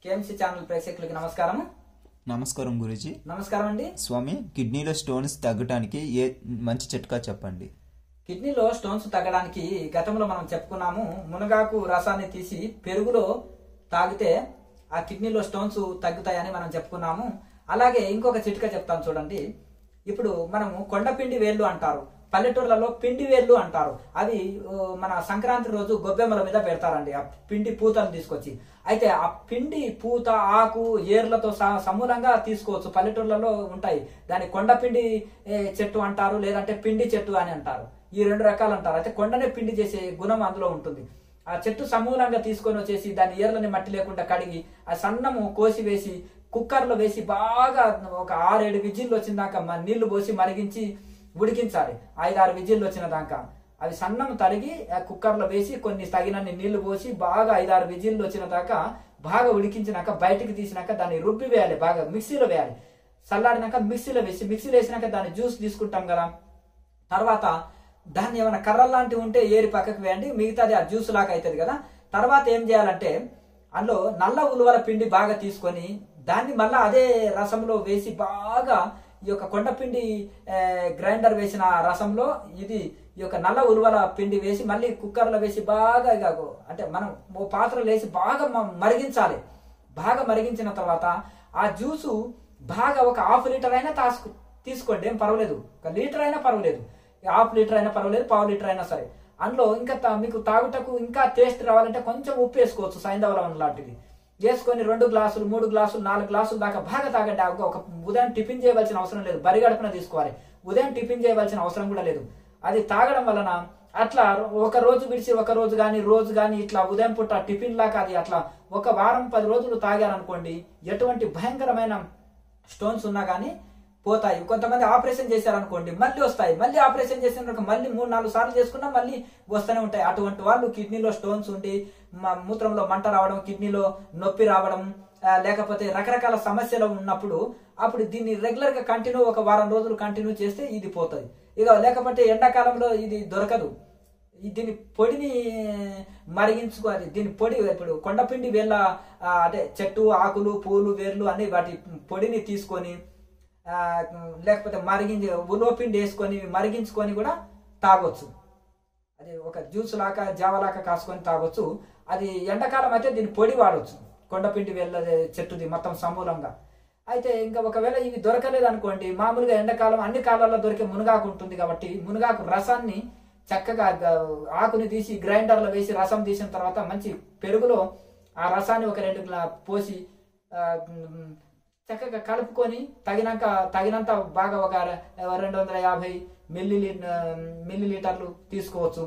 KMC channel ప్రేక్షకులకి నమస్కారం నమస్కారం గురుజీ నమస్కారం అండి స్వామి కిడ్నీలో స్టోన్స్ తగ్గటానికి ఏ మంచి చిట్కా చెప్పండి కిడ్నీలో స్టోన్స్ తగ్గడానికి గతంలో మనం చెప్పుకున్నాము మునగాకు రసాన్ని తీసి పెరుగులో తాగితే ఆ కిడ్నీలో స్టోన్స్ తగ్గుతాయని మనం చెప్పుకున్నాము అలాగే ఇంకొక చిట్కా చెప్తాను చూడండి ఇప్పుడు మనము కొండపిండి వేళ్ళు అంటారు పల్లెటూర్లలో పిండి వేళ్ళు అంటారు అవి ఓ, మన సంక్రాంతి రోజు గొబ్బెమ్మల మీద పెడతారండి ఆ పిండి పూతను తీసుకొచ్చి అయితే ఆ పిండి పూత ఆకు ఏర్లతో సహా సమూలంగా తీసుకోవచ్చు పల్లెటూర్లలో ఉంటాయి దాని కొండపిండి ఏ, చెట్టు అంటారు లేదంటే పిండి చెట్టు అని అంటారు ఈ రెండు రకాలు అంటారు అయితే కొండనే పిండి చేసే గుణం అందులో ఉంటుంది ఆ చెట్టు సమూలంగా తీసుకొని వచ్చేసి దాని ఏర్లని మట్టి లేకుండా కడిగి ఆ సన్నము కోసి వేసి కుక్కర్లో వేసి బాగా ఒక ఆరేడు విజిల్లు వచ్చిన దాకా మ- నీళ్లు పోసి మరిగించి ఉడికించాలి ఐదారు విజిల్లు వచ్చిన దాకా అవి సన్నం తరిగి ఆ కుక్కర్లో వేసి కొన్ని తగినన్ని నీళ్లు పోసి బాగా ఐదారు విజిల్లు వచ్చిన దాకా బాగా ఉడికించినాక బయటికి తీసినాక దాన్ని రుబ్బి వేయాలి బాగా మిక్సీలో వేయాలి చల్లారినాక మిక్సీలో వేసి మిక్సీలో వేసినాక దాని జ్యూస్ తీసుకుంటాం కదా తర్వాత దాన్ని ఏమైనా కర్రలు లాంటివి ఉంటే ఏరి పక్కకు వేయండి మిగతాది ఆ జ్యూస్ లాగా అవుతుంది కదా తర్వాత ఏం చేయాలంటే అందులో నల్ల ఉలువల పిండి బాగా తీసుకొని దాన్ని మళ్ళా అదే రసంలో వేసి బాగా ఈ యొక్క కొండపిండి ఆ, గ్రైండర్ వేసిన రసంలో ఇది ఈ యొక్క నల్ల ఉలువల పిండి వేసి మళ్ళీ కుక్కర్లో వేసి బాగా ఇక అంటే మనం ఓ పాత్రలో వేసి బాగా మ- మరిగించాలి బాగా మరిగించిన తర్వాత ఆ జ్యూసు బాగా ఒక హాఫ్ లీటర్ అయినా తాసుకు తీసుకోండి ఏం పర్వాలేదు ఒక లీటర్ అయినా పర్వాలేదు హాఫ్ లీటర్ అయినా పర్వాలేదు పావు లీటర్ అయినా సరే అందులో ఇంకా తా- మీకు తాగుటకు ఇంకా టేస్ట్ రావాలంటే కొంచెం ఉప్పు వేసుకోవచ్చు సైంధవలం లాంటిది వేసుకొని రెండు గ్లాసులు మూడు గ్లాసులు నాలుగు గ్లాసులు దాకా బాగా తాగండి ఆ ఒక ఉదయం టిఫిన్ చేయవలసిన అవసరం లేదు బరిగడుపున తీసుకోవాలి ఉదయం టిఫిన్ చేయవలసిన అవసరం కూడా లేదు అది తాగడం వలన అట్లా ఒక రోజు విడిచి ఒక రోజు కానీ రోజు కానీ ఇట్లా ఉదయం పూట టిఫిన్ లాగా అది అట్లా ఒక వారం పది రోజులు తాగారనుకోండి ఎటువంటి భయంకరమైన స్టోన్స్ ఉన్నా కానీ పోతాయి కొంతమంది ఆపరేషన్ చేశారనుకోండి మళ్ళీ వస్తాయి మళ్ళీ ఆపరేషన్ చేసిన మళ్ళీ మూడు నాలుగు సార్లు చేసుకున్నా మళ్ళీ వస్తూనే ఉంటాయి అటువంటి వాళ్ళు కిడ్నీలో స్టోన్స్ ఉండి మ- మూత్రంలో మంట రావడం కిడ్నీలో నొప్పి రావడం ఆ, లేకపోతే రకరకాల సమస్యలు ఉన్నప్పుడు అప్పుడు దీన్ని రెగ్యులర్ గా కంటిన్యూ ఒక వారం రోజులు కంటిన్యూ చేస్తే ఇది పోతుంది ఇక లేకపోతే ఎండాకాలంలో ఇది దొరకదు ఈ దీని పొడిని మరిగించుకోవాలి దీని పొడి ఇప్పుడు కొండపిండి వేళ్ళ ఆ, అంటే చెట్టు ఆకులు పూలు వేర్లు అన్ని వాటి పొడిని తీసుకొని ఆ, లేకపోతే మరిగించి ఉలోపిండి వేసుకొని మరిగించుకొని కూడా తాగొచ్చు అది ఒక జ్యూస్ లాగా జావ లాగా కాసుకొని తాగొచ్చు అది ఎండాకాలం అయితే దీన్ని పొడి వాడొచ్చు కొండపిండి వేళ్ళ చెట్టుది మొత్తం సమూలంగా అయితే ఇంకా ఒకవేళ ఇవి దొరకలేదు అనుకోండి మామూలుగా ఎండాకాలం అన్ని కాలాల్లో దొరికే మునగాకు ఉంటుంది కాబట్టి మునగాకు రసాన్ని చక్కగా గ- ఆకుని తీసి గ్రైండర్లో వేసి రసం తీసిన తర్వాత మంచి పెరుగులో ఆ రసాన్ని ఒక రెండు గ్లా పోసి ఆ, మ్, చక్కగా కలుపుకొని తగినాక తగినంత బాగా ఒక రె- రెండు వందల యాభై మిల్లీ మిల్లీ లీటర్లు తీసుకోవచ్చు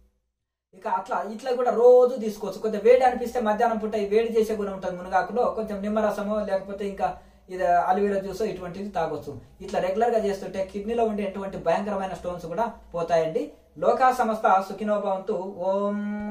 ఇక అట్లా ఇట్లా కూడా రోజు తీసుకోవచ్చు కొంచెం వేడి అనిపిస్తే మధ్యాహ్నం పూట ఈ వేడి చేసే గుణం ఉంటుంది మునగాకులో కొంచెం నిమ్మరసమో లేకపోతే ఇంకా ఇది అలివేరా జ్యూస్ ఇటువంటిది తాగొచ్చు ఇట్లా రెగ్యులర్ గా చేస్తుంటే కిడ్నీలో ఉండే ఎటువంటి భయంకరమైన స్టోన్స్ కూడా పోతాయండి లోకా సంస్థ సుఖినోభవంతు ఓం